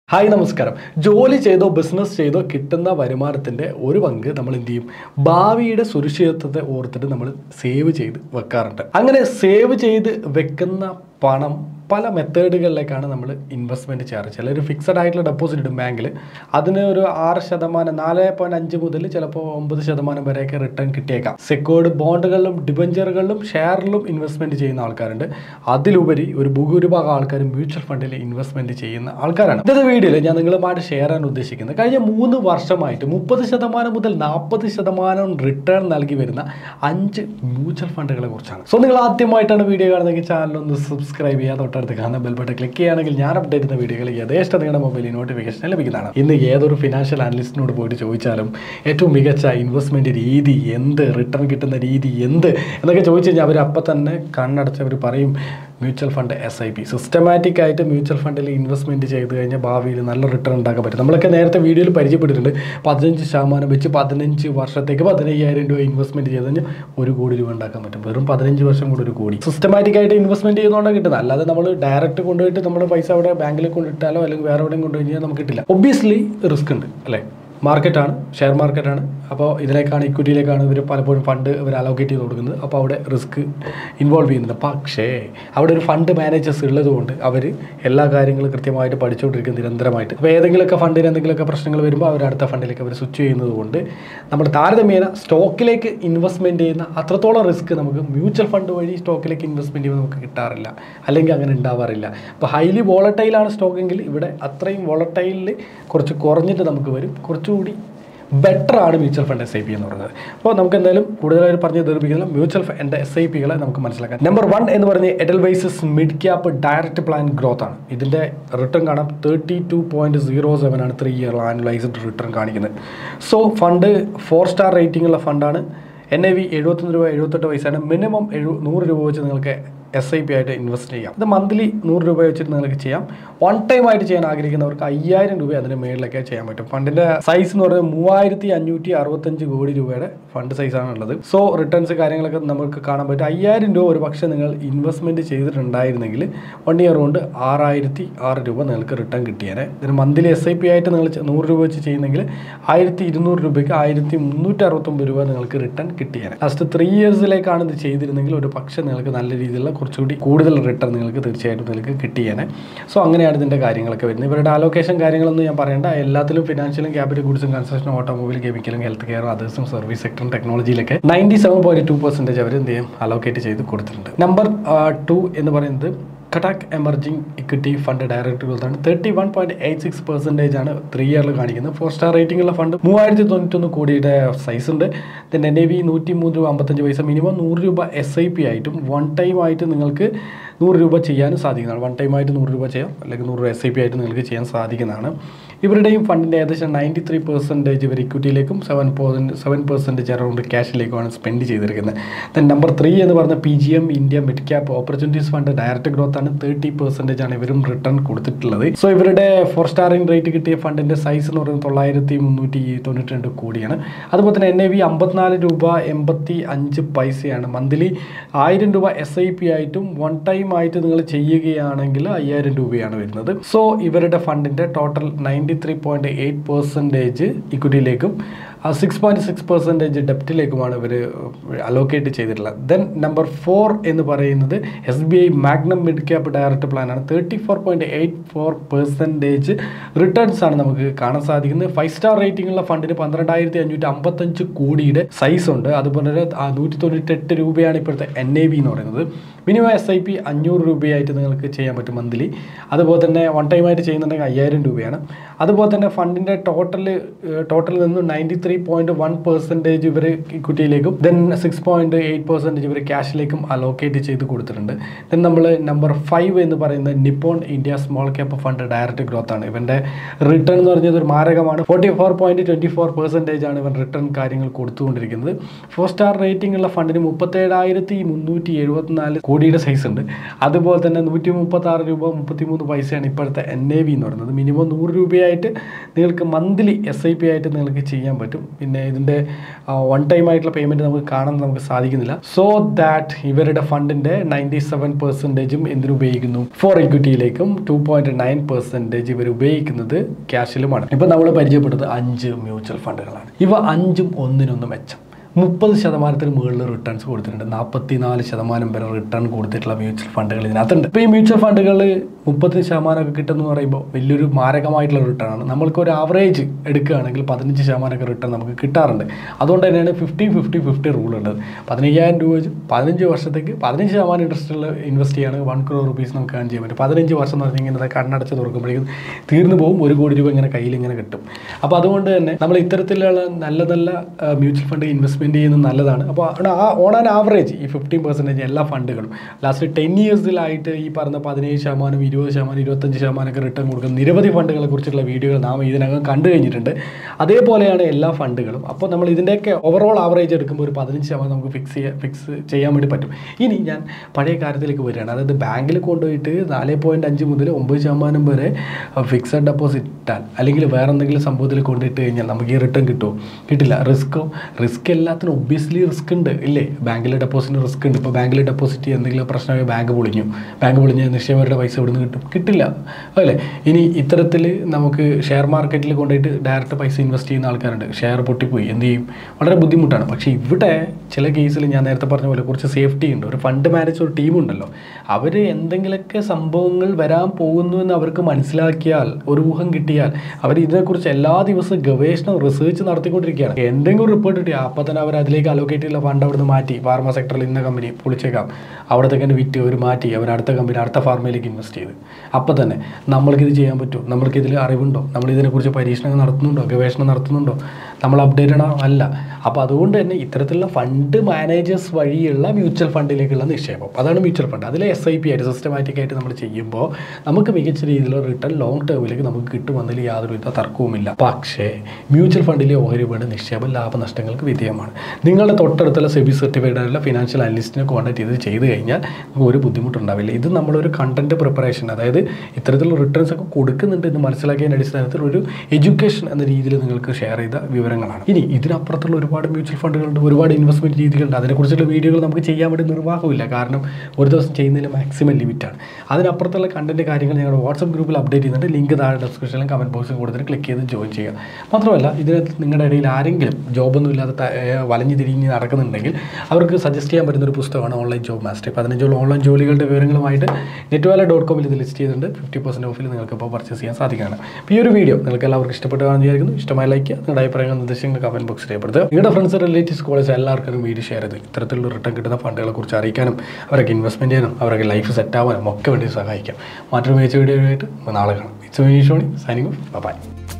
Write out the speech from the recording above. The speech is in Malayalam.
ഹായ് നമസ്കാരം ജോലി ചെയ്തോ ബിസിനസ് ചെയ്തോ കിട്ടുന്ന വരുമാനത്തിൻ്റെ ഒരു പങ്ക് നമ്മൾ എന്ത് ചെയ്യും ഭാവിയുടെ സുരക്ഷിതത്വത്തെ ഓർത്തിട്ട് നമ്മൾ സേവ് ചെയ്ത് വെക്കാറുണ്ട് അങ്ങനെ സേവ് ചെയ്ത് വെക്കുന്ന പണം പല മെത്തേഡുകളിലേക്കാണ് നമ്മൾ ഇൻവെസ്റ്റ്മെൻറ്റ് ചെയ്യാറ് ചിലർ ഫിക്സഡ് ആയിട്ടുള്ള ഡെപ്പോസിറ്റ് ഇടും ബാങ്കിൽ അതിന് ഒരു ആറ് ശതമാനം നാല് പോയിൻറ്റ് അഞ്ച് മുതൽ ചിലപ്പോൾ ഒമ്പത് ശതമാനം വരെയൊക്കെ റിട്ടേൺ കിട്ടിയേക്കാം സെക്യൂർഡ് ബോണ്ടുകളിലും ഡിബഞ്ചറുകളിലും ഷെയറിലും ഇൻവെസ്റ്റ്മെൻറ്റ് ചെയ്യുന്ന ആൾക്കാരുണ്ട് അതിലുപരി ഒരു ഭൂരിഭാഗം ആൾക്കാർ മ്യൂച്വൽ ഫണ്ടിൽ ഇൻവെസ്റ്റ്മെൻറ്റ് ചെയ്യുന്ന ആൾക്കാരാണ് ഇന്നത്തെ വീഡിയോയിൽ ഞാൻ നിങ്ങളുമായിട്ട് ഷെയർ ചെയ്യാൻ ഉദ്ദേശിക്കുന്നത് കഴിഞ്ഞ മൂന്ന് വർഷമായിട്ട് മുപ്പത് ശതമാനം മുതൽ നാൽപ്പത് ശതമാനം റിട്ടേൺ നൽകി വരുന്ന അഞ്ച് മ്യൂച്വൽ ഫണ്ടുകളെ കുറിച്ചാണ് സോ നിങ്ങൾ ആദ്യമായിട്ടാണ് വീഡിയോ കാണുന്നതെങ്കിൽ ചാനൽ ഒന്ന് സബ്സ്ക്രൈബ് ചെയ്യുക തൊട്ടടുത്ത് കാണുന്ന ബെൽ ബട്ടൺ ക്ലിക്ക് ചെയ്യുകയാണെങ്കിൽ ഞാൻ അപ്ഡേറ്റ് ചെയ്യുന്ന വീഡിയോകൾ യഥേഷ്ടം നിങ്ങളുടെ മൊബൈലിൽ നോട്ടിഫിക്കേഷൻ ലഭിക്കുന്നതാണ് ഇന്ന് ഏതൊരു ഫിനാൻഷ്യൽ അനലിസ്റ്റിനോട് പോയിട്ട് ചോദിച്ചാലും ഏറ്റവും മികച്ച ഇൻവെസ്റ്റ്മെൻറ്റ് രീതി എന്ത് റിട്ടേൺ കിട്ടുന്ന രീതി എന്ത് എന്നൊക്കെ ചോദിച്ചു കഴിഞ്ഞാൽ അവർ അപ്പം തന്നെ കണ്ണടച്ച് അവർ പറയും mutual fund S I P systematic ആയിട്ട് മ്യൂച്വൽ ഫണ്ടിൽ ഇൻവെസ്റ്റ്മെൻറ്റ് ചെയ്ത് കഴിഞ്ഞാൽ ഭാവിയിൽ നല്ല റിട്ടേൺ ഉണ്ടാക്കാൻ പറ്റും നമ്മളൊക്കെ നേരത്തെ വീഡിയോയിൽ പരിചയപ്പെട്ടിട്ടുണ്ട് പതിനഞ്ച് ശതമാനം വെച്ച് പതിനഞ്ച് വർഷത്തേക്ക് പതിനയ്യായിരം രൂപ ഇൻവെസ്റ്റ്മെൻറ്റ് ചെയ്ത് കഴിഞ്ഞാൽ ഒരു കോടി രൂപ ഉണ്ടാക്കാൻ പറ്റും വെറും പതിനഞ്ച് വർഷം കൂടി ഒരു കോടി സിസ്റ്റമാറ്റിക് ആയിട്ട് ഇൻവെസ്റ്റ്മെൻറ്റ് ചെയ്യുന്നതുകൊണ്ടാണ് കിട്ടുന്നത് അല്ലാതെ നമ്മൾ ഡയറക്റ്റ് കൊണ്ടുപോയിട്ട് നമ്മുടെ പൈസ അവിടെ ബാങ്കിൽ കൊണ്ടിട്ടാലോ അല്ലെങ്കിൽ വേറെ എവിടെയും കൊണ്ടുപോയി നമുക്ക് കിട്ടില്ല ഒബ്വിയസ്ലി റിസ്ക് ഉണ്ട് അല്ലേ മാർക്കറ്റാണ് ഷെയർ മാർക്കറ്റാണ് അപ്പോൾ ഇതിലേക്കാണ് ഇക്വിറ്റിയിലേക്കാണ് ഇവർ പലപ്പോഴും ഫണ്ട് ഇവർ അലോക്കേറ്റ് ചെയ്ത് കൊടുക്കുന്നത് അപ്പോൾ അവിടെ റിസ്ക് ഇൻവോൾവ് ചെയ്യുന്നുണ്ട് പക്ഷേ അവിടെ ഒരു ഫണ്ട് മാനേജേഴ്സ് ഉള്ളതുകൊണ്ട് അവർ എല്ലാ കാര്യങ്ങളും കൃത്യമായിട്ട് പഠിച്ചുകൊണ്ടിരിക്കും നിരന്തരമായിട്ട് അപ്പോൾ ഏതെങ്കിലുമൊക്കെ ഫണ്ടിന് എന്തെങ്കിലുമൊക്കെ പ്രശ്നങ്ങൾ വരുമ്പോൾ അവർ അടുത്ത ഫണ്ടിലേക്ക് അവർ സ്വിച്ച് ചെയ്യുന്നത് കൊണ്ട് നമ്മൾ താരതമ്യേന സ്റ്റോക്കിലേക്ക് ഇൻവെസ്റ്റ്മെൻറ്റ് ചെയ്യുന്ന അത്രത്തോളം റിസ്ക് നമുക്ക് മ്യൂച്വൽ ഫണ്ട് വഴി സ്റ്റോക്കിലേക്ക് ഇൻവെസ്റ്റ്മെൻറ്റ് ചെയ്യുമ്പോൾ നമുക്ക് കിട്ടാറില്ല അല്ലെങ്കിൽ അങ്ങനെ ഉണ്ടാവാറില്ല അപ്പോൾ ഹൈലി വോളട്ടൈലാണ് സ്റ്റോക്കെങ്കിൽ ഇവിടെ അത്രയും വോളട്ടൈലിൽ കുറച്ച് കുറഞ്ഞിട്ട് നമുക്ക് വരും കുറച്ചുകൂടി ബെറ്റർ ആണ് mutual fund S I P എന്ന് പറയുന്നത് അപ്പോൾ നമുക്ക് എന്തായാലും കൂടുതലായിട്ട് പറഞ്ഞ് ദീർഘിക്കുന്നില്ല മ്യൂച്വൽ ഫണ്ട് എസ് ഐ പികളെ നമുക്ക് മനസ്സിലാക്കാം നമ്പർ വൺ എന്ന് പറഞ്ഞ എഡൽവൈസസ് mid cap direct plan growth ആണ് ഇതിൻ്റെ റിട്ടേൺ കാണാം thirty two point zero seven ആണ് ത്രീ ഇയർ ആനുവലൈസ്ഡ് റിട്ടേൺ കാണിക്കുന്നത് so fund four star rating ഉള്ള ഫണ്ടാണ് എൻ ഐ വി എഴുപത്തൊന്ന് രൂപ എഴുപത്തെട്ട് പൈസയാണ് മിനിമം എഴു നൂറ് രൂപ വെച്ച് നിങ്ങൾക്ക് എസ് ഐ പി ആയിട്ട് ഇൻവെസ്റ്റ് ചെയ്യാം ഇത് മന്ത്ലി നൂറ് രൂപ വെച്ചിട്ട് നിങ്ങൾക്ക് ചെയ്യാം വൺ ടൈം ആയിട്ട് ചെയ്യാൻ ആഗ്രഹിക്കുന്നവർക്ക് അയ്യായിരം രൂപ അതിന് മേളിലൊക്കെ ചെയ്യാൻ പറ്റും ഫണ്ടിന്റെ സൈസ് എന്ന് പറയുന്നത് മൂവായിരത്തി അഞ്ഞൂറ്റി അറുപത്തഞ്ച് കോടി രൂപയുടെ ഫണ്ട് സൈസാണ് ഉള്ളത് സോ റിട്ടേൺസ് കാര്യങ്ങളൊക്കെ നമുക്ക് കാണാൻ പറ്റും അയ്യായിരം രൂപ ഒരു പക്ഷേ നിങ്ങൾ ഇൻവെസ്റ്റ്മെന്റ് ചെയ്തിട്ടുണ്ടായിരുന്നെങ്കിൽ വൺ ഇയർ കൊണ്ട് ആറായിരത്തി ആറ് രൂപ നിങ്ങൾക്ക് റിട്ടേൺ കിട്ടിയേനെ ഇതിന് മന്ത്ലി എസ് ഐ പി ആയിട്ട് നിങ്ങൾ ചെ- നൂറ് രൂപ വെച്ച് ചെയ്യുന്നെങ്കിൽ ആയിരത്തി ഇരുന്നൂറ് രൂപയ്ക്ക് ആയിരത്തി മുന്നൂറ്റി അറുപത്തൊമ്പത് രൂപ നിങ്ങൾക്ക് റിട്ടേൺ കിട്ടിയേനെ ലാസ്റ്റ് ത്രീ ഇയേഴ്സിലേക്കാണ് ഇത് ചെയ്തിരുന്നെങ്കിൽ ഒരു പക്ഷേ നിങ്ങൾക്ക് നല്ല രീതിയിലുള്ള കുറച്ചുകൂടി കൂടുതൽ റിട്ടേൺ നിങ്ങൾക്ക് തീർച്ചയായിട്ടും നിങ്ങൾക്ക് കിട്ടിയേനെ സോ അങ്ങനെയാണ് ഇതിൻ്റെ കാര്യങ്ങളൊക്കെ വരുന്നത് ഇവരുടെ അലോക്കേഷൻ കാര്യങ്ങളൊന്നും ഞാൻ പറയേണ്ട എല്ലാത്തിലും ഫിനാൻഷ്യലും ക്യാപിറ്റൽ ഗുഡ്സും കൺസ്ട്രക്ഷൻ ഓട്ടോമൊബൈൽ കെമിക്കലും ഹെൽത്ത് കെയറും അതേഴ്സും സർവീസ് സെക്ടറും ടെക്നോളജിയിലൊക്കെ ninety seven point two percentage അവർ എന്ത് ചെയ്യും അലോക്കേറ്റ് ചെയ്ത് കൊടുത്തിട്ടുണ്ട് നമ്പർ ടു എന്ന് പറയുന്നത് Kotak emerging equity fund direct growth ആണ് thirty one point eight six percentage ആണ് ത്രീ ഇയറിൽ കാണിക്കുന്നത് ഫോർ സ്റ്റാർ റേറ്റിംഗ് ഉള്ള ഫണ്ട് മൂവായിരത്തി തൊണ്ണൂറ്റൊന്ന് കോടിയുടെ സൈസ് ഉണ്ട് പിന്നെ എൻ എ വി നൂറ്റി മൂന്ന് രൂപ അമ്പത്തഞ്ച് പൈസ മിനിമം നൂറ് രൂപ എസ് ഐ പി ആയിട്ടും വൺ ടൈം ആയിട്ട് നിങ്ങൾക്ക് നൂറ് രൂപ ചെയ്യാനും സാധിക്കുന്നതാണ് വൺ ടൈം ആയിട്ട് നൂറ് രൂപ ചെയ്യാം അല്ലെങ്കിൽ നൂറ് രൂപ എസ് ഐ പി ആയിട്ട് നിങ്ങൾക്ക് ചെയ്യാൻ സാധിക്കുന്നതാണ് ഇവരുടെയും ഫണ്ടിൻ്റെ ഏകദേശം നയൻറ്റി ത്രീ പെർസെൻറ്റേജ് ഇവർ ഇക്വിറ്റിയിലേക്കും seven point seven percentage around ക്യാഷിലേക്കുമാണ് സ്പെൻഡ് ചെയ്തിരിക്കുന്നത് ദെൻ നമ്പർ ത്രീ എന്ന് പറഞ്ഞ P G M India mid cap opportunities fund direct growth ആണ് തേർട്ടി പെർസെൻറ്റേജ് ആണ് ഇവരും റിട്ടേൺ കൊടുത്തിട്ടുള്ളത് സോ ഇവരുടെ ഫോർ സ്റ്റാറിംഗ് റേറ്റ് കിട്ടിയ ഫണ്ടിൻ്റെ സൈസ് എന്ന് പറയുന്നത് തൊള്ളായിരത്തി മുന്നൂറ്റി തൊണ്ണൂറ്റി രണ്ട് കോടിയാണ് അതുപോലെ തന്നെ എൻ എ വി അമ്പത്തിനാല് രൂപ എൺപത്തി അഞ്ച് പൈസയാണ് മന്ത്ലി ആയിരം രൂപ എസ് ഐ പി ആയിട്ടും വൺ ടൈം ആയിട്ട് നിങ്ങൾ ചെയ്യുകയാണെങ്കിൽ അയ്യായിരം രൂപയാണ് വരുന്നത് സോ ഇവരുടെ ഫണ്ടിൻ്റെ total ninety three point eight percentage ഇക്വിറ്റിയിലേക്കും സിക്സ് പോയിൻറ്റ് സിക്സ് പെർസെൻറ്റേജ് ഡെപ്റ്റിലേക്കുമാണ് ഇവർ അലോക്കേറ്റ് ചെയ്തിട്ടുള്ളത് ദെൻ നമ്പർ ഫോർ എന്ന് പറയുന്നത് S B I Magnum mid cap direct പ്ലാനാണ് thirty four point eight four percentage returns ആണ് നമുക്ക് കാണാൻ സാധിക്കുന്നത് ഫൈവ് സ്റ്റാർ റേറ്റിംഗ് ഉള്ള ഫണ്ടിന് പന്ത്രണ്ടായിരത്തി അഞ്ഞൂറ്റി അമ്പത്തഞ്ച് കോടിയുടെ സൈസ് ഉണ്ട് അതുപോലെ തന്നെ ആ നൂറ്റി തൊണ്ണൂറ്റെട്ട് രൂപയാണ് ഇപ്പോഴത്തെ എൻ എ വി എന്ന് പറയുന്നത് മിനിമം എസ് ഐ പി അഞ്ഞൂറ് രൂപയായിട്ട് നിങ്ങൾക്ക് ചെയ്യാൻ പറ്റും മന്ത്ലി അതുപോലെ തന്നെ വൺ ടൈം ആയിട്ട് ചെയ്യുന്നുണ്ടെങ്കിൽ അയ്യായിരം രൂപയാണ് അതുപോലെ തന്നെ ഫണ്ടിൻ്റെ ടോട്ടൽ ടോട്ടലിൽ നിന്ന് ninety three point one percentage ഇവർ ഇക്വിറ്റിയിലേക്കും then six point eight percentage ഇവർ ക്യാഷിലേക്കും അലോക്കേറ്റ് ചെയ്ത് കൊടുത്തിട്ടുണ്ട് ദെൻ നമ്മൾ നമ്പർ ഫൈവ് എന്ന് പറയുന്നത് Nippon India small cap fund direct growth ആണ് ഇവൻ്റെ റിട്ടേൺ എന്ന് പറഞ്ഞത് ഒരു മാരകമാണ് forty four point twenty four percentage ആണ് ഇവൻ റിട്ടേൺ കാര്യങ്ങൾ കൊടുത്തുകൊണ്ടിരിക്കുന്നത് ഫോർ സ്റ്റാർ റേറ്റിംഗ് ഉള്ള ഫണ്ടിന് മുപ്പത്തേഴായിരത്തി മുന്നൂറ്റി എഴുപത്തിനാല് കോടിയുടെ സൈസ് ഉണ്ട് അതുപോലെ തന്നെ നൂറ്റി മുപ്പത്തി ആറ് രൂപ മുപ്പത്തിമൂന്ന് പൈസയാണ് ഇപ്പോഴത്തെ എൻ എ വി എന്ന് പറയുന്നത് മിനിമം നൂറ് രൂപയായിട്ട് നിങ്ങൾക്ക് മന്ത്ലി എസ് ഐ പി ആയിട്ട് നിങ്ങൾക്ക് ചെയ്യാൻ പറ്റും പറ്റും പിന്നെ ഇതിൻ്റെ വൺ ടൈം ആയിട്ടുള്ള പേയ്മെൻറ്റ് നമുക്ക് കാണാൻ നമുക്ക് സാധിക്കുന്നില്ല സോ ദാറ്റ് ഇവരുടെ ഫണ്ടിൻ്റെ നയൻറ്റി സെവൻ പെർസെൻറ്റേജും എന്തിനു ഉപയോഗിക്കുന്നു ഫോർ ഇക്വിറ്റിയിലേക്കും ടു പോയിൻറ്റ് നയൻ പെർസെൻറ്റേജ് ഇവർ ഉപയോഗിക്കുന്നത് ക്യാഷിലുമാണ് ഇപ്പോൾ നമ്മൾ പരിചയപ്പെട്ടത് അഞ്ച് മ്യൂച്വൽ ഫണ്ടുകളാണ് ഇവ അഞ്ചും ഒന്നിനൊന്ന് മെച്ചം മുപ്പത് ശതമാനത്തിന് മുകളിൽ റിട്ടേൺസ് കൊടുത്തിട്ടുണ്ട് നാൽപ്പത്തി നാല് ശതമാനം വരെ റിട്ടേൺ കൊടുത്തിട്ടുള്ള മ്യൂച്വൽ ഫണ്ടുകൾ ഇതിനകത്തുണ്ട് ഇപ്പോൾ ഈ മ്യൂച്വൽ ഫണ്ടുകൾ മുപ്പത് ശതമാനമൊക്കെ കിട്ടുമെന്ന് പറയുമ്പോൾ വലിയൊരു മാരകമായിട്ടുള്ള റിട്ടേൺ ആണ് നമ്മൾക്ക് ഒരു ആവറേജ് എടുക്കുകയാണെങ്കിൽ പതിനഞ്ച് ശതമാനമൊക്കെ റിട്ടേൺ നമുക്ക് കിട്ടാറുണ്ട് അതുകൊണ്ട് തന്നെയാണ് ഫിഫ്റ്റി ഫിഫ്റ്റി ഫിഫ്റ്റി റൂൾ ഉള്ളത് പതിനയ്യായിരം രൂപ വെച്ച് പതിനഞ്ച് വർഷത്തേക്ക് പതിനഞ്ച് ശതമാനം ഇൻട്രസ്റ്റുള്ള ഇൻവെസ്റ്റ് ചെയ്യുകയാണെങ്കിൽ വൺ ക്രോർ റുപ്പീസ് നമുക്ക് ഏൺ ചെയ്യാൻ പറ്റും പതിനഞ്ച് വർഷം എന്ന് പറഞ്ഞാൽ ഇങ്ങനെ കണ്ണടച്ച് തുറക്കുമ്പോഴേക്കും തീർന്നു പോകും ഒരു കോടി രൂപ ഇങ്ങനെ കയ്യിൽ ഇങ്ങനെ കിട്ടും അപ്പോൾ അതുകൊണ്ട് തന്നെ നമ്മൾ ഇത്തരത്തിലുള്ള നല്ല നല്ല മ്യൂച്വൽ ഫണ്ട് ഇൻവെസ്റ്റ്മെൻറ്റ് ചെയ്യുന്നത് നല്ലതാണ് അപ്പോൾ അവിടെ ആ ഓൺ ആൻ ആവറേജ് ഈ ഫിഫ്റ്റീൻ പെർസെൻറ്റേജ് എല്ലാ ഫണ്ടുകളും ലാസ്റ്റ് ടെൻ ഇയേഴ്സിലായിട്ട് ഈ പറഞ്ഞ പതിനേഴ് ശതമാനം ഇരുപത് ശതമാനം ഇരുപത്തഞ്ച് ശതമാനമൊക്കെ റിട്ടേൺ കൊടുക്കുന്ന നിരവധി ഫണ്ടുകളെ കുറിച്ചുള്ള വീഡിയോകൾ നാം ഇതിനകം കണ്ടു കഴിഞ്ഞിട്ടുണ്ട് അതേപോലെയാണ് എല്ലാ ഫണ്ടുകളും അപ്പോൾ നമ്മൾ ഇതിൻ്റെയൊക്കെ ഓവറോൾ ആവറേജ് എടുക്കുമ്പോൾ ഒരു പതിനഞ്ച് ശതമാനം നമുക്ക് ഫിക്സ് ചെയ്യാൻ ഫിക്സ് ചെയ്യാൻ വേണ്ടി പറ്റും ഇനി ഞാൻ പഴയ കാര്യത്തിലേക്ക് വരികയാണ് അതായത് ബാങ്കിൽ കൊണ്ടുപോയിട്ട് നാല് പോയിൻറ്റ് അഞ്ച് മുതൽ ഒമ്പത് ശതമാനം വരെ ഫിക്സഡ് ഡെപ്പോസിറ്റ് ഇട്ടാൽ അല്ലെങ്കിൽ വേറെ എന്തെങ്കിലും സംഭവത്തിൽ കൊണ്ടിട്ട് കഴിഞ്ഞാൽ നമുക്ക് ഈ റിട്ടേൺ കിട്ടുമോ കിട്ടില്ല റിസ്ക്കോ റിസ്ക് എല്ലാത്തിനും ഒബ്വിയസ്ലി റിസ്ക് ഉണ്ട് ഇല്ലേ ബാങ്കിൽ ഡെപ്പോസിറ്റിന് റിസ്ക് ഉണ്ട് ഇപ്പോൾ ബാങ്കിൽ ഡെപ്പോസിറ്റ് എന്തെങ്കിലും പ്രശ്നമായി ബാങ്ക് പൊളിഞ്ഞു ബാങ്ക് പൊളിഞ്ഞ് നിക്ഷേപകരുടെ പൈസ ഇവിടുന്ന് കിട്ടും കിട്ടില്ല അല്ലേ ഇനി ഇത്തരത്തിൽ നമുക്ക് ഷെയർ മാർക്കറ്റിൽ കൊണ്ടുപോയിട്ട് ഡയറക്റ്റ് പൈസ ഇൻവെസ്റ്റ് ചെയ്യുന്ന ആൾക്കാരുണ്ട് ഷെയർ പൊട്ടിപ്പോയി എന്ത് ചെയ്യും വളരെ ബുദ്ധിമുട്ടാണ് പക്ഷേ ഇവിടെ ചില കേസിൽ ഞാൻ നേരത്തെ പറഞ്ഞ പോലെ കുറച്ച് സേഫ്റ്റി ഉണ്ട് ഒരു ഫണ്ട് മാനേജ് ഒരു ടീമുണ്ടല്ലോ അവർ എന്തെങ്കിലുമൊക്കെ സംഭവങ്ങൾ വരാൻ പോകുന്നു എന്ന് അവർക്ക് മനസ്സിലാക്കിയാൽ ഒരു ഊഹം കിട്ടിയാൽ അവർ ഇതിനെക്കുറിച്ച് എല്ലാ ദിവസവും ഗവേഷണം റിസർച്ച് നടത്തിക്കൊണ്ടിരിക്കുകയാണ് എന്തെങ്കിലും റിപ്പോർട്ട് കിട്ടിയാൽ അപ്പം തന്നെ അവർ അതിലേക്ക് അലോക്കേറ്റ് ചെയ്യുന്ന ഫണ്ട് അവിടുന്ന് മാറ്റി ഫാർമ സെക്ടറിൽ ഇന്ന കമ്പനി പൊളിച്ചേക്കാം അവിടത്തേക്ക് തന്നെ വിറ്റ് അവർ മാറ്റി അവർ അടുത്ത കമ്പനി അടുത്ത ഫാർമയിലേക്ക് ഇൻവെസ്റ്റ് ചെയ്ത് അപ്പം തന്നെ നമ്മൾക്കിത് ചെയ്യാൻ പറ്റുമോ നമ്മൾക്ക് ഇതിൽ അറിവുണ്ടോ നമ്മൾ ഇതിനെക്കുറിച്ച് പരീക്ഷണങ്ങൾ നടത്തുന്നുണ്ടോ ഗവേഷണം നടത്തുന്നുണ്ടോ നമ്മൾ അപ്ഡേറ്റഡ് ആണോ അല്ല അപ്പോൾ അതുകൊണ്ട് തന്നെ ഇത്തരത്തിലുള്ള ഫണ്ട് മാനേജേഴ്സ് വഴിയുള്ള മ്യൂച്വൽ ഫണ്ടിലേക്കുള്ള നിക്ഷേപം അതാണ് മ്യൂച്വൽ ഫണ്ട് അതിൽ എസ് ഐ പി ആയിട്ട് സിസ്റ്റമാറ്റിക് ആയിട്ട് നമ്മൾ ചെയ്യുമ്പോൾ നമുക്ക് മികച്ച രീതിയിലുള്ള റിട്ടേൺ ലോങ് ടേമിലേക്ക് നമുക്ക് കിട്ടുമെന്നതിൽ യാതൊരുവിധ തർക്കവുമില്ല പക്ഷേ മ്യൂച്വൽ ഫണ്ടിലെ ഓഹരി വീട് നിക്ഷേപം ലാഭനഷ്ടങ്ങൾക്ക് വിധേയമാണ് നിങ്ങളുടെ തൊട്ടടുത്തുള്ള സെബി സർട്ടിഫൈഡ് ആയിട്ടുള്ള ഫിനാൻഷ്യൽ അനലിസ്റ്റിനെ കോൺടാക്ട് ചെയ്ത് ചെയ്ത് കഴിഞ്ഞാൽ നമുക്ക് ഒരു ബുദ്ധിമുട്ടുണ്ടാവില്ല ഇത് നമ്മളൊരു കണ്ടന്റ് പ്രിപ്പറേഷൻ അതായത് ഇത്തരത്തിലുള്ള റിട്ടേൺസ് ഒക്കെ കൊടുക്കുന്നുണ്ട് എന്ന് മനസ്സിലാക്കിയതിൻ്റെ അടിസ്ഥാനത്തിൽ ഒരു എഡ്യൂക്കേഷൻ എന്ന രീതിയിൽ നിങ്ങൾക്ക് ഷെയർ ചെയ്ത വിവരങ്ങളാണ് ഇനി ഇതിനപ്പുറത്തുള്ള ഒരുപാട് മ്യൂച്വൽ ഫണ്ടുകളുണ്ട് ഒരുപാട് ഇൻവെസ്റ്റ്മെൻറ്റ് രീതികളുണ്ട് അതിനെക്കുറിച്ചുള്ള വീഡിയോകൾ നമുക്ക് ചെയ്യാൻ വേണ്ടി നിർവാഹമില്ല കാരണം ഒരു ദിവസം ചെയ്യുന്നതിൽ മാക്സിമം ലിമിറ്റാണ് അതിനപ്പുറത്തുള്ള കണ്ടന്റ് കാര്യങ്ങൾ ഞങ്ങളുടെ വാട്സപ്പ് ഗ്രൂപ്പിൽ അപ്ഡേറ്റ് ചെയ്യുന്നുണ്ട് ലിങ്ക് താഴെ ഡിസ്ക്രിപ്ഷനിലും കമൻറ്റ് ബോക്സിൽ കൊടുത്തിട്ട് ക്ലിക്ക് ചെയ്ത് ജോയിൻ ചെയ്യുക മാത്രമല്ല ഇതിനകത്ത് നിങ്ങളുടെ ഇടയിൽ ആരെങ്കിലും ജോബൊന്നും ഇല്ലാതെ ത- ഏർ വലഞ്ഞു തിരിഞ്ഞ് നടക്കുന്നുണ്ടെങ്കിൽ അവർക്ക് സജസ്റ്റ് ചെയ്യാൻ പറ്റുന്ന ഒരു പുസ്തകമാണ് ഓൺലൈൻ ജോബ് മാസ്റ്റർ പതിനഞ്ചോളം ഓൺലൈൻ ജോലികളുടെ വിവരങ്ങളുമായിട്ട് നെറ്റ്വാല ഡോട്ട് കോമിൽ ഇത് ലിസ്റ്റ് ചെയ്തിട്ടുണ്ട് ഫിഫ്റ്റി പെർസെൻറ്റ് ഓഫിൽ നിങ്ങൾക്ക് ഇപ്പോൾ പർച്ചേസ് ചെയ്യാൻ സാധിക്കുകയാണ് അപ്പോൾ ഈ ഒരു വീഡിയോ നിങ്ങൾക്ക് എല്ലാവർക്കും ഇഷ്ടപ്പെട്ടതാണെന്ന് വിചാരിക്കുന്നു ഇഷ്ടമായ ലൈക്ക് ചെയ്യുക നിങ്ങളുടെ അഭിപ്രായങ്ങൾ നിർദ്ദേശങ്ങൾ കമൻറ്റ് ബോക്സിൽ രേഖപ്പെടുത്തുക നിങ്ങളുടെ ഫ്രണ്ട്സ് റിലേറ്റീവ്സ് കോളേജ് എല്ലാവർക്കും വീഡിയോ ഷെയർ ചെയ്ത് ഇത്തരത്തിലുള്ള റിട്ടേൺ കിട്ടുന്ന ഫണ്ടുകളെ കുറിച്ച് അറിയിക്കാനും അവരൊക്കെ ഇൻവെസ്റ്റ്മെൻറ്റ് ചെയ്യാനും അവരൊക്കെ ലൈഫ് സെറ്റ് ആവാനും ഒക്കെ വേണ്ടി സഹായിക്കാം മറ്റൊരു മികച്ച വീഡിയോ ആയിട്ട് നാളെ കാണാം it's me Shoni signing off by